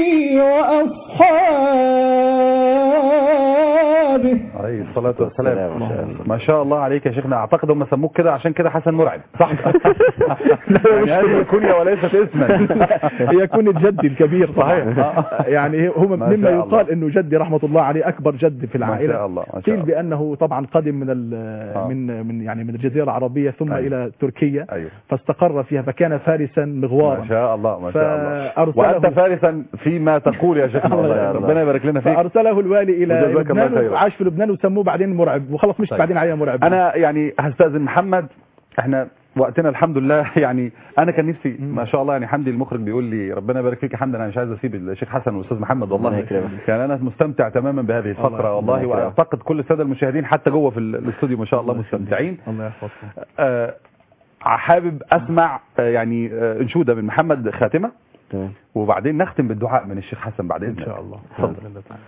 وأصحابه عليه الصلاة والسلام. والسلام ما شاء الله. ما شاء الله عليك يا شيخنا اعتقد هم سموك كده عشان كده حسن مرعب صح يعني هذه كنية وليست اسما هي كونت جدي الكبير طبعا. صحيح. يعني هم ما مما شاء الله. يقال انه جدي رحمه الله عليه اكبر جد في ما العائله شاء الله ما شاء قيل الله بانه طبعا قدم من ال- آه. من من يعني من الجزيره العربيه ثم أيوة. الى تركيا ايوه فاستقر فيها فكان فارسا مغوارا ما شاء الله ما شاء الله فأرسله- وانت فارسا فيما تقول يا شيخنا الله والله يرضى. ربنا يبارك لنا فيك فارسله الوالي الى وجزاك الله لبنان خيرا. وعاش في لبنان وسموه بعدين مرعب وخلص مش طيب. بعدين عليه مرعب انا يعني هستاذن محمد احنا وقتنا الحمد لله يعني انا كان نفسي ما شاء الله يعني حمدي المخرج بيقول لي ربنا يبارك فيك يا حمدي انا مش عايز اسيب الشيخ حسن والاستاذ محمد والله الله يكرمك. يعني انا مستمتع تماما بهذه الفقره والله الله يكرمك. واعتقد كل الساده المشاهدين حتى جوه في ال- الاستوديو ما شاء الله مستمتعين الله يحفظكم آه، حابب اسمع آه، يعني آه، انشوده من محمد خاتمه تمام وبعدين نختم بالدعاء من الشيخ حسن بعد ان اذنك شاء الله اتفضل. بإذن الله تعالى.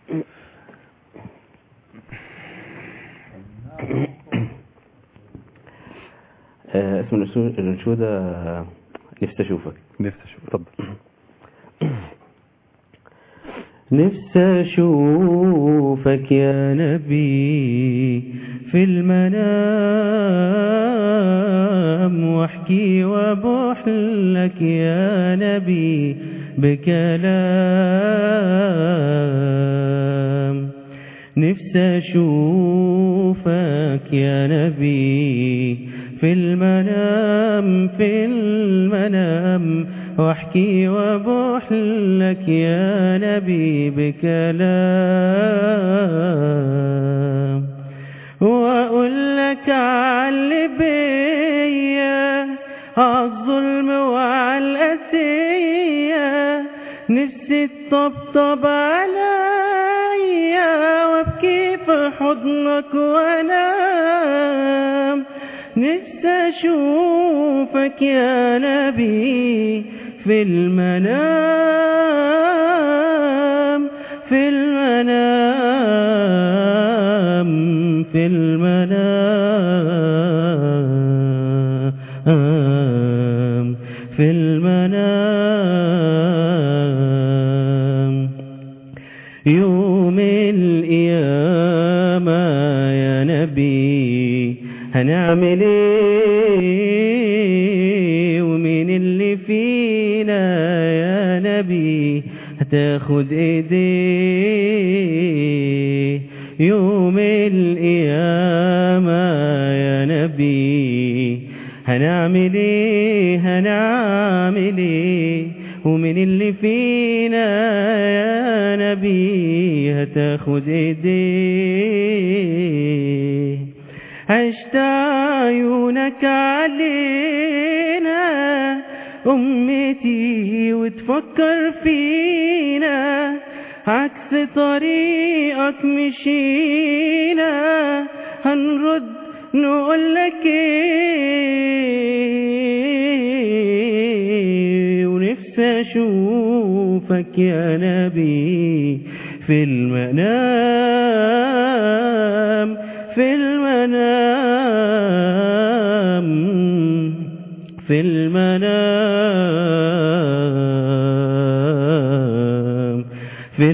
آه، اسم الأنشو- الأنشودة آه، نفسي أشوفك نفسي اشوف اتفضل نفسي أشوفك يا نبي في المنام واحكي وابوح لك يا نبي بكلام نفسي أشوفك يا نبي في المنام في المنام واحكي وابوح لك يا نبي بكلام واقول لك عاللي بيا عالظلم وعالقسية نفسي تطبطب عليا وابكي في حضنك وانام نفسي اشوفك يا نبي في المنام في المنام في المنام في المنام يوم القيامة يا نبي هنعمل ايه ومين اللي فينا يا نبي هتاخد ايديه يوم القيامة يا نبي هنعمل ايه هنعمل ايه ومن اللي فينا يا نبي هتاخد ايديه عشت عيونك علينا أمتي وتفكر فينا عكس طريقك مشينا هنرد نقول لك ايه ونفسي اشوفك يا نبي في المنام في المنام في المنام في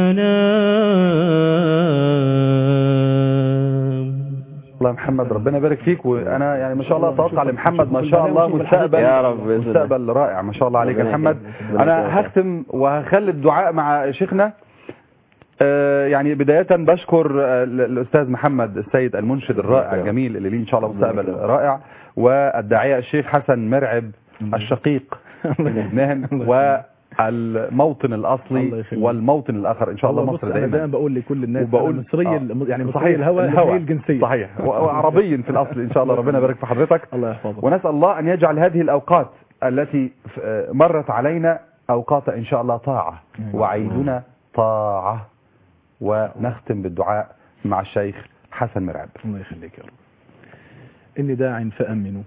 المنام الله يا محمد ربنا يبارك فيك وانا يعني ما شاء الله اتوقع لمحمد ما شاء الله مستقبل يا رب بإذن الله. مستقبل رائع ما شاء الله عليك يا ربنا محمد يكرمك. ربنا انا يكرمك. هختم وهخلي الدعاء مع شيخنا آه، يعني بداية بشكر آه، ال- الأستاذ محمد السيد المنشد الرائع الجميل اللي ليه إن شاء الله مستقبل رائع والداعية الشيخ حسن مرعب الشقيق مهن والموطن الله الأصلي يخليك. والموطن الآخر إن شاء الله بص مصر أنا دايما دائما بقول لكل الناس وبقول- أنا مصري آه. الم- يعني مصري صحيح الهوى الهوى. مصري الجنسية صحيح و- وعربي في الأصل إن شاء الله ربنا يبارك في حضرتك الله يحفظك ونسأل الله أن يجعل هذه الأوقات التي ف- آه، مرت علينا أوقات إن شاء الله طاعة وعيدنا طاعة ونختم بالدعاء مع الشيخ حسن مرعب الله يخليك يا رب إني داع فأمنوا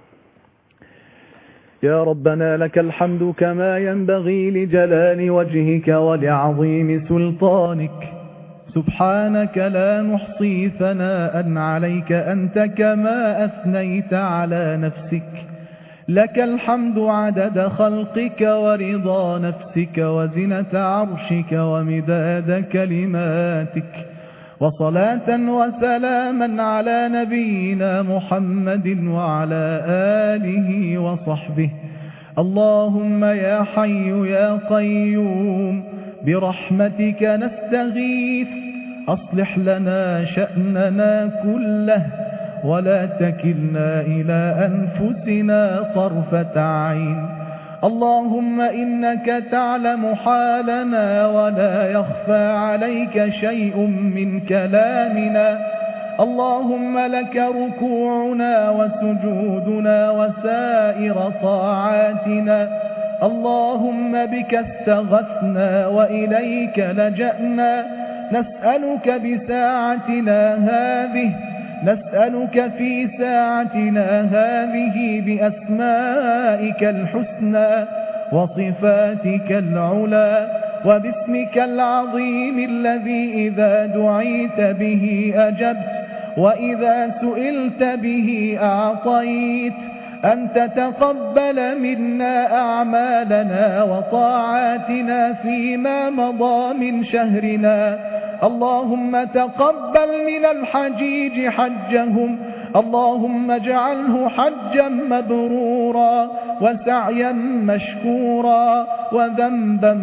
يا ربنا لك الحمد كما ينبغي لجلال وجهك ولعظيم سلطانك سبحانك لا نحصي ثناء عليك أنت كما أثنيت على نفسك لك الحمد عدد خلقك ورضا نفسك وزنة عرشك ومداد كلماتك وصلاة وسلاما على نبينا محمد وعلى آله وصحبه اللهم يا حي يا قيوم برحمتك نستغيث أصلح لنا شأننا كله ولا تكلنا إلى أنفسنا طرفة عين اللهم إنك تعلم حالنا ولا يخفى عليك شيء من كلامنا اللهم لك ركوعنا وسجودنا وسائر طاعاتنا اللهم بك استغثنا وإليك لجأنا نسألك بساعتنا هذه نسألك في ساعتنا هذه بأسمائك الحسنى وصفاتك العلى وباسمك العظيم الذي إذا دعيت به أجبت وإذا سئلت به أعطيت أن تتقبل منا أعمالنا وطاعاتنا فيما مضى من شهرنا اللهم تقبل من الحجيج حجهم اللهم اجعله حجا مبرورا وسعيا مشكورا وذنبا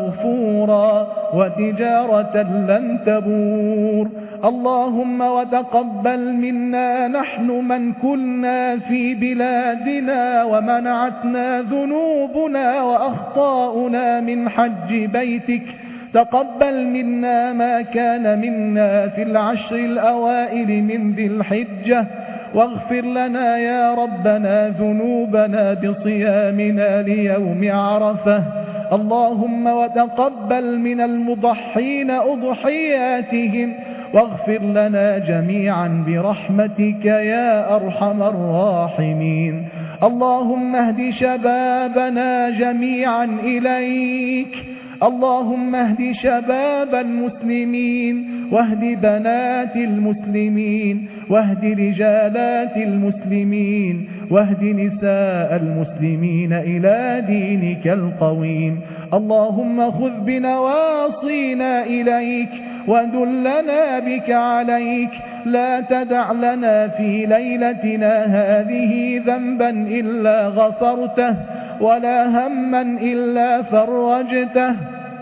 مغفورا وتجارة لن تبور اللهم وتقبل منا نحن من كنا في بلادنا ومنعتنا ذنوبنا وأخطاؤنا من حج بيتك تقبل منا ما كان منا في العشر الأوائل من ذي الحجة واغفر لنا يا ربنا ذنوبنا بصيامنا ليوم عرفة اللهم وتقبل من المضحين أضحياتهم واغفر لنا جميعا برحمتك يا أرحم الراحمين اللهم اهد شبابنا جميعا إليك اللهم اهد شباب المسلمين واهد بنات المسلمين واهد رجالات المسلمين واهد نساء المسلمين إلى دينك القويم اللهم خذ بنواصينا إليك ودلنا بك عليك لا تدع لنا في ليلتنا هذه ذنبا إلا غفرته ولا هما إلا فرجته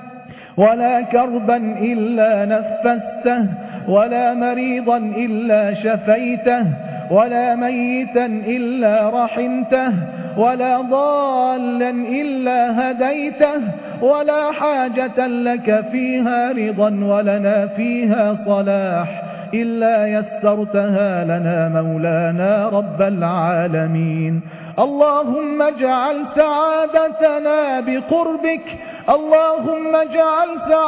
ولا كربا إلا نفسته ولا مريضا إلا شفيته ولا ميتا إلا رحمته ولا ضالا إلا هديته ولا حاجة لك فيها رضا ولنا فيها صلاح إلا يسرتها لنا مولانا رب العالمين اللهم اجعل سعادتنا بقربك اللهم اجعل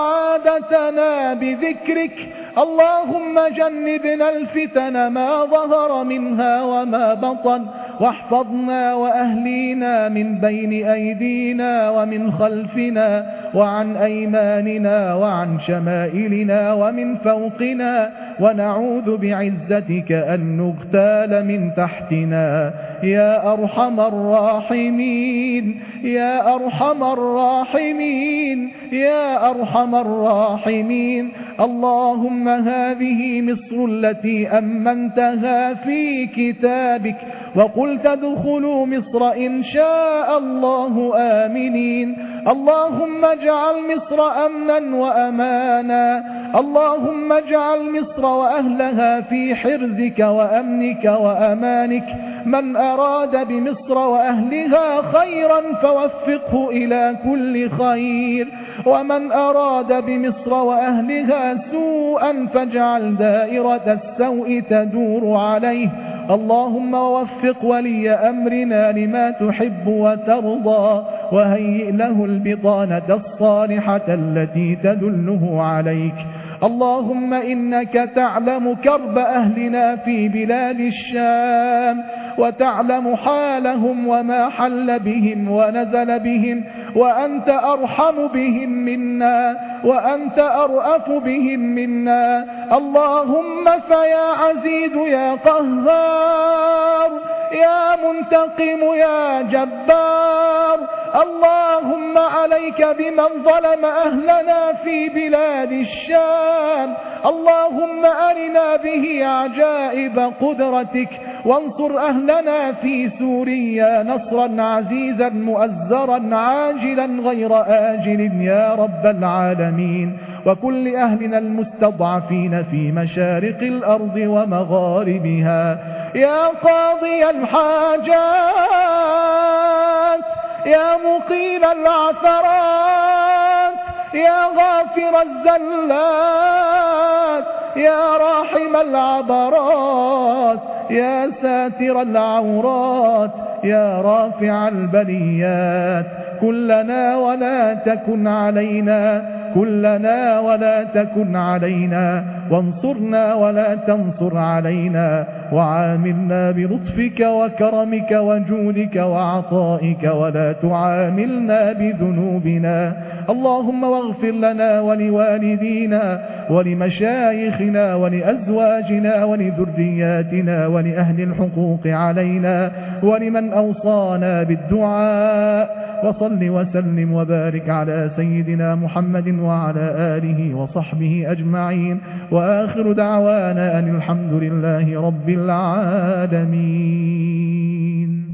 سعادتنا بذكرك اللهم جنبنا الفتن ما ظهر منها وما بطن واحفظنا وأهلينا من بين أيدينا ومن خلفنا وعن أيماننا وعن شمائلنا ومن فوقنا ونعوذ بعزتك أن نغتال من تحتنا يا أرحم الراحمين يا أرحم الراحمين يا أرحم الراحمين اللهم هذه مصر التي أمنتها في كتابك وقلت ادخلوا مصر إن شاء الله آمنين اللهم اجعل مصر أمنا وأمانا اللهم اجعل مصر وأهلها في حرزك وأمنك وأمانك من أراد بمصر وأهلها خيرا فوفقه إلى كل خير ومن أراد بمصر وأهلها سوءا فاجعل دائرة السوء تدور عليه اللهم وفق ولي أمرنا لما تحب وترضى وهيئ له البطانة الصالحة التي تدله عليك اللهم إنك تعلم كرب أهلنا في بلاد الشام وتعلم حالهم وما حل بهم ونزل بهم وأنت أرحم بهم منا وأنت أرأف بهم منا اللهم فيا عزيز يا قهار يا منتقم يا جبار اللهم عليك بمن ظلم أهلنا في بلاد الشام اللهم أرنا به عجائب قدرتك وانصر أهلنا في سوريا نصرا عزيزا مؤزرا عاجلا غير آجل يا رب العالمين وكل أهلنا المستضعفين في مشارق الأرض ومغاربها يا قاضي الحاجات يا مقيل العثرات يا غافر الزلات يا راحم العبرات يا ساتر العورات يا رافع البليات كلنا ولا تكن علينا كلنا ولا تكن علينا وانصرنا ولا تنصر علينا وعاملنا بلطفك وكرمك وجودك وعطائك ولا تعاملنا بذنوبنا اللهم واغفر لنا ولوالدينا ولمشايخنا ولأزواجنا ولذرياتنا ولأهل الحقوق علينا ولمن أوصانا بالدعاء وصل وسلم وبارك على سيدنا محمد وعلى آله وصحبه أجمعين وآخر دعوانا أن الحمد لله رب العالمين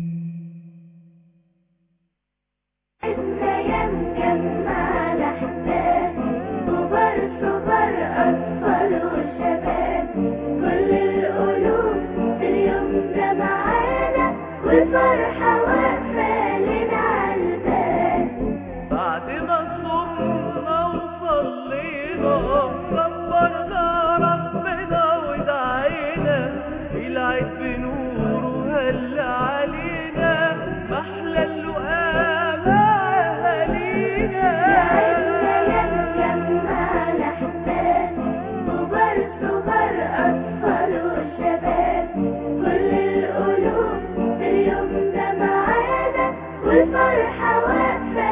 صغر صغر أطفال وشباب كل القلوب في اليوم ده معانا والفرحة واقفة لنا عالباب بعد ما صرنا وصلينا كبرنا ربنا ودعينا العيد بنوره هل علينا محلى اللقاء مع أهالينا صغر صغر أطفال وشباب كل القلوب في اليوم ده معانا والفرحة واقفة